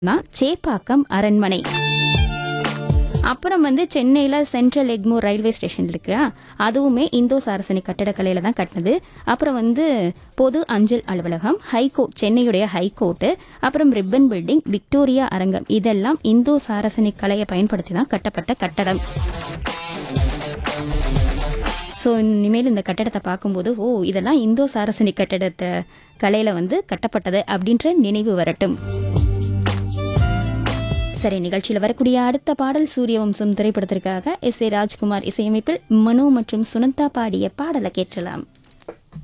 தான் சேப்பாக்கம் அரண்மனை அப்புறம் வந்து சென்னையில் சென்ட்ரல் எக்மோர் ரயில்வே ஸ்டேஷன் இருக்கு அதுவுமே இந்தோ சாரசனி கட்டடக்கலையில் தான் கட்டினது அப்புறம் வந்து பொது அஞ்சல் அலுவலகம் ஹைகோர்ட் சென்னையுடைய ஹைகோர்ட்டு அப்புறம் ரிப்பன் பில்டிங் விக்டோரியா அரங்கம் இதெல்லாம் இந்தோ சாரசனி கலையை பயன்படுத்தி தான் கட்டப்பட்ட கட்டடம் ஸோ இனிமேல் இந்த கட்டடத்தை பார்க்கும்போது ஓ இதெல்லாம் இந்தோ சாரசனி கட்டடத்தை கலையில் வந்து கட்டப்பட்டது அப்படின்ற நினைவு வரட்டும் சரி நிகழ்ச்சியில் வரக்கூடிய அடுத்த பாடல் சூரிய வம்சம் திரைப்படத்திற்காக எஸ் ஏ ராஜ்குமார் இசையமைப்பில் மனு மற்றும் சுனந்தா பாடிய பாடலை கேட்கலாம்